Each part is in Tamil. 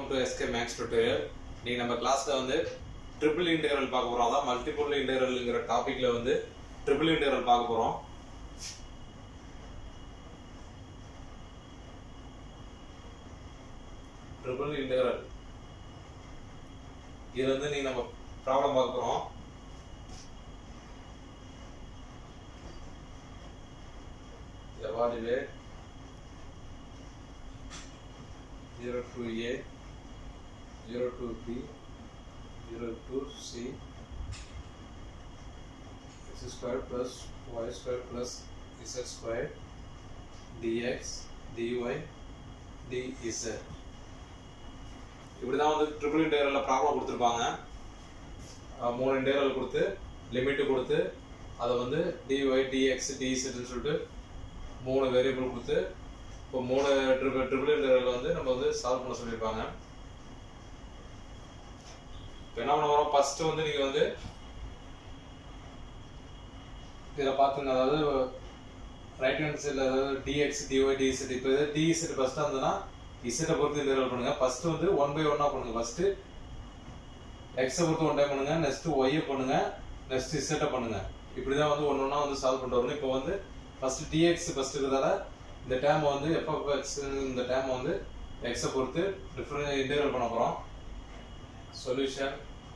welcome to SK maths tutorial நீங்க நம்ம கிளாஸ்ல வந்து ட்ரிபிள் இன்டெகிரல் பார்க்க போறோம் அதான் மல்டிபிள் இன்டெகிரல்ங்கிற டாபிக்ல வந்து ட்ரிபிள் இன்டெகிரல் பார்க்க போறோம் ட்ரிபிள் இன்டெகிரல் இது வந்து நீங்க நம்ம ப்ராப்ளம் பார்க்க போறோம் evaluate 0 to A, 0 to B, 0 to C, x squared plus y squared plus z squared dx dy dz இப்படி தான் வந்து ட்ரிபிள் இன்டெகிரலில் ப்ராப்ளம் கொடுத்துருப்பாங்க அஹ் மூணு இன்டெகிரல் கொடுத்து லிமிட்டு கொடுத்து அதை வந்து டிஒய் டிஎக்ஸ் டிஇசட்னு சொல்லிட்டு மூணு வேரியபிள் கொடுத்து இப்போ மூணு ட்ரிபிள் ட்ரிபிள் இன்டெகிரல் வந்து நம்ம வந்து சால்வ் பண்ண சொல்லியிருப்பாங்க இப்போ என்ன பண்ண போகிறோம் ஃபர்ஸ்ட் வந்து நீங்கள் வந்து இதில் பார்த்துங்க அதாவது ரைட் ஹேண்ட் சைடில் அதாவது டிஎக்ஸ் டிஒய் டிஇசட் இப்போ இது டிஇசட் ஃபஸ்ட்டாக இருந்ததுன்னா இசட்டை பொறுத்து இன்டெகிரல் பண்ணுங்க ஃபர்ஸ்ட் வந்து ஒன் பை ஒன்னாக பண்ணுங்க ஃபர்ஸ்ட் எக்ஸை பொறுத்து ஒன் டைம் பண்ணுங்க நெக்ஸ்ட் ஒய்யை பண்ணுங்க நெக்ஸ்ட் இசட்டை பண்ணுங்க இப்படி தான் வந்து ஒன்று ஒன்றா வந்து சால்வ் பண்ணிட்டு வரணும் இப்போ வந்து ஃபர்ஸ்ட் டிஎக்ஸ் ஃபர்ஸ்ட் இருக்கிறதால இந்த டேம் வந்து எஃப்எஃப்எக்ஸ் இந்த டேம் வந்து எக்ஸை பொறுத்து டிஃப்ரெண்ட் இன்டெகிரல் பண்ண போகிறோம் solution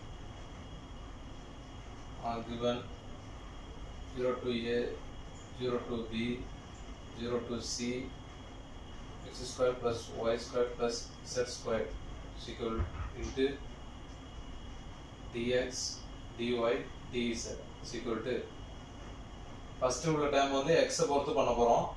given 0 to a 0 to b 0 to c x square plus y square plus z square is equal into dx dy dz is equal to first உள்ள டைம் வந்து எக்ஸை பொறுத்து பண்ண போறோம்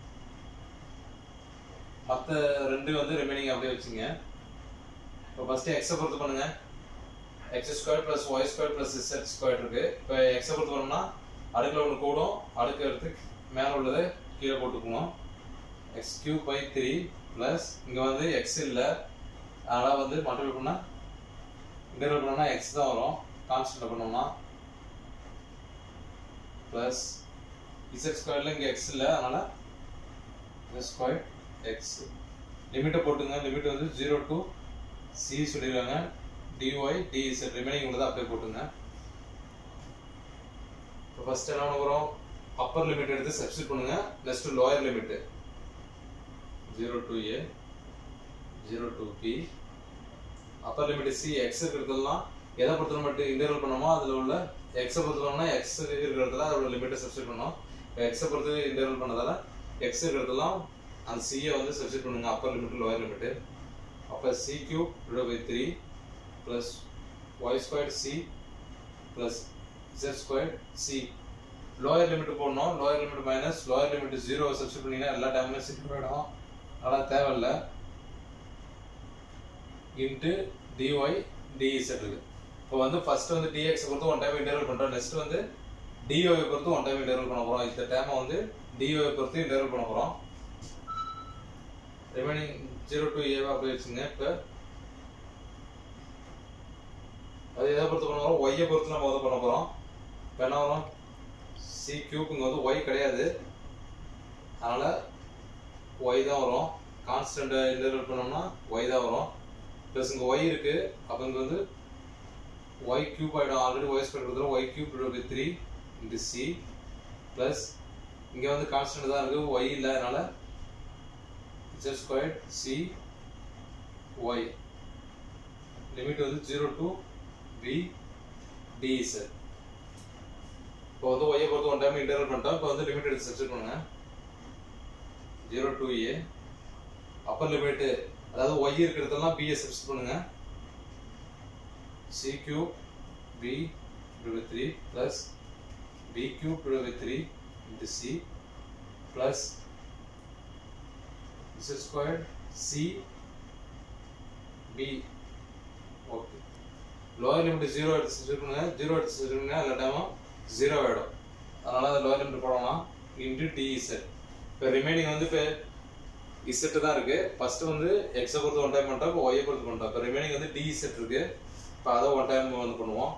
மற்ற ரெண்டு வந்து ரிமைனிங் அப்படியே வச்சுங்க இப்போ ஃபர்ஸ்ட் எக்ஸை பொறுத்து பண்ணுங்க x square plus y square plus z square இருக்கு இப்போ எக்ஸை பொறுத்து பண்ணோம்னா அடுக்கில் ஒன்று கூடும் அடுக்கு எடுத்து மேலே உள்ளதை கீழே போட்டுக்கணும் x cube by three plus இங்கே வந்து எக்ஸ் இல்லை அதனால் வந்து மல்டிபிள் பண்ணால் இன்டர்வல் பண்ணோம்னா எக்ஸ் தான் வரும் கான்ஸ்டன்ட் பண்ணோம்னா ப்ளஸ் இசட் ஸ்கொயரில் இங்கே எக்ஸ் இல்லை அதனால் எஸ் ஸ்கொயர் எக்ஸ் லிமிட்டை போட்டுங்க லிமிட் வந்து ஜீரோ டு சி சொல்லிடுவாங்க டிஒய் டிஇசட் ரிமைனிங் உள்ளதை அப்படியே போட்டுங்க இப்போ ஃபர்ஸ்ட் என்ன பண்ண போகிறோம் அப்பர் லிமிட் எடுத்து சப்ஸ்டிட் பண்ணுங்க next lower limit zero to a zero to b upper limit c x இருக்கிறதுலாம் எதை பொறுத்த மட்டும் இன்டர்வல் பண்ணோமோ அதில் உள்ள எக்ஸை பொறுத்தோம்னா எக்ஸ் இருக்கிறதுல அதோட லிமிட்டை சப்ஸ்டிட் பண்ணோம் இப்போ எக்ஸை பொறுத்து இன்டர்வல் பண்ணதால எக்ஸ் இருக்கிறதுலாம் அந்த சியை வந்து சப்ஸ்டிட் பண்ணுங்க அப்பர் லிமிட் லோயர் லிமிட் அப்போ c cube divide by three plus y square c plus z square c lower limit போடணும் lower limit minus lower limit zero substitute பண்ணீங்கன்னா எல்லா டைமுமே சிட்டு போயிடும் அதெல்லாம் தேவையில்லை இன்ட்டு டிஒய் டிஇசட் இருக்கு இப்போ வந்து ஃபர்ஸ்ட் வந்து டிஎக்ஸ் பொறுத்து ஒன் டைம் இன்டர்வல் பண்ணுறோம் நெக்ஸ்ட் வந்து டிஓவை பொறுத்து ஒன் டைம் இன்டர்வல் பண்ண போகிறோம் இந்த டைமை வந்து டிஓவை பொறுத்து இன்டர்வல் பண்ண போகிறோம் ரிமைனிங் ஜீரோ டு ஏவா அப்படி வச்சுங்க இப்போ அது எதை பொறுத்து பண்ண போகிறோம் ஒய்யை பொறுத்து நம்ம வந்து பண்ண போகிறோம் இப்போ என்ன வரும் சி கியூப் இங்கே வந்து ஒய் கிடையாது அதனால் ஒய் தான் வரும் கான்ஸ்டன்ட் இன்டர்வல் பண்ணோம்னா ஒய் தான் வரும் ப்ளஸ் இங்கே ஒய் இருக்கு அப்போ இங்கே வந்து ஒய் கியூப் ஆகிடும் ஆல்ரெடி ஒய் ஸ்கொயர் கொடுத்துரும் y cube by three into c plus இங்கே வந்து கான்ஸ்டன்ட் தான் இருக்குது ஒய் இல்லை அதனால z square c y limit வந்து zero to b d sir இப்போ வந்து ஒய்யை பொறுத்து ஒன் டைம் இன்டர்வல் பண்ணிட்டோம் இப்போ வந்து லிமிட் எடுத்து சப்ஸ்டிட் பண்ணுங்க zero to a upper limit அதாவது ஒய் இருக்கிறதெல்லாம் பிஏ சப்ஸ்டிட் பண்ணுங்க c cube b by three plus b cube by three into c plus z squared c b okay lower limit zero எடுத்து செஞ்சுருக்குங்க ஜீரோ எடுத்து செஞ்சுருக்குங்க எல்லா டைமும் ஜீரோ ஆகிடும் அதனால அது லோயர் லிமிட் போடலாம் இன்ட்டு டி இசட் இப்போ ரிமைனிங் வந்து இப்போ இசட் தான் இருக்கு ஃபர்ஸ்ட் வந்து எக்ஸை பொறுத்து ஒன் டைம் பண்ணிட்டோம் இப்போ ஒய்யை பொறுத்து பண்ணிட்டோம் இப்போ ரிமைனிங் வந்து டி இசட் இருக்கு இப்போ அதை ஒன் டைம் வந்து பண்ணுவோம்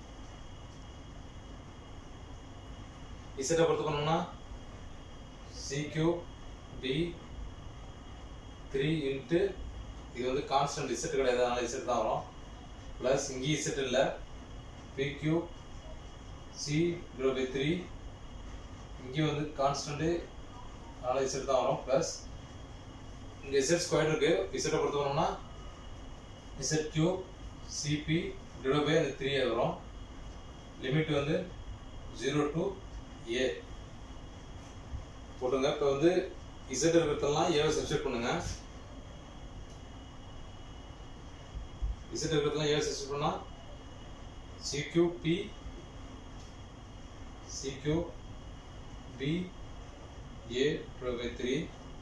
இசட்டை பொறுத்து பண்ணோம்னா c cube b three into இது வந்து கான்ஸ்டன்ட் இசட் கிடையாது அதனால இசட் தான் வரும் ப்ளஸ் இங்கேயும் இசட் இல்லை b cube c zero by three இங்கேயும் வந்து கான்ஸ்டன்ட்டு அதனால இசட் தான் வரும் ப்ளஸ் இங்கே இசட் ஸ்கொயர் இருக்கு இசட்டை பொறுத்து வரோம்னா z cube cb divide by அந்த த்ரீ வரும் லிமிட் வந்து ஜீரோ டு ஏ போட்டுங்க இப்போ வந்து இசட் இருக்கிறதெல்லாம் ஏவை சப்ஸ்டியூட் பண்ணுங்க இசட் இருக்கிறதெல்லாம் ஏவை சப்ஸ்டியூட் பண்ணா C Q B C Q B A divide by three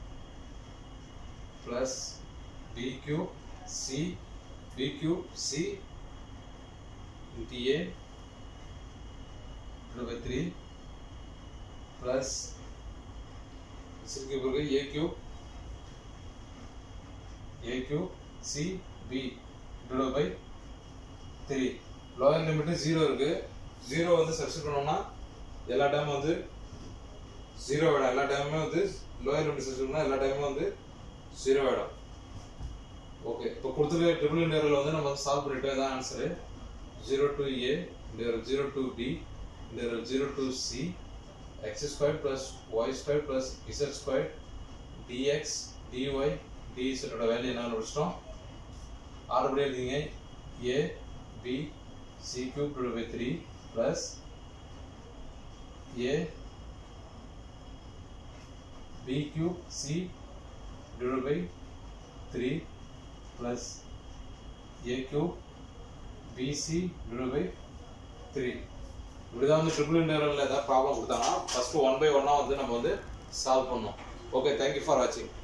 plus BQ C BQ C into A divided by 3 plus इसके ऊपर गई AQ AQ C B divided by 3 lower limit zero இருக்கு ஜீரோ வந்து சப்ஸ்டிட் பண்ணோம்னா எல்லா டைமும் வந்து ஜீரோ விட எல்லா டைமுமே வந்து லோயர் லிமிட் சப்ஸ்டிட் பண்ணா எல்லா டைமும் வந்து ஜீரோ ஆகிடும் ஓகே இப்போ கொடுத்துருக்க ட்ரிபிள் இன்டர்வல் வந்து நம்ம சால்வ் பண்ணிட்டு தான் answer zero to A interval zero to B interval zero to C x square plus y square plus z square dx dy டிஇசட்டோட வேல்யூ என்ன முடிச்சிட்டோம் ஆறுபடி எழுதிங்க A B C cube divide by three plus A B cube C divided by 3 plus a cube bc divided by 3 இப்படிதான் வந்து ட்ரிபிள் இன்டர்வல்ல ஏதாவது ப்ராப்ளம் கொடுத்தாங்கன்னா ஃபர்ஸ்ட் ஒன் பை ஒன்னா வந்து நம்ம வந்து சால்வ் பண்ணோம் ஓகே தேங்க்யூ ஃபார் வாட்சிங்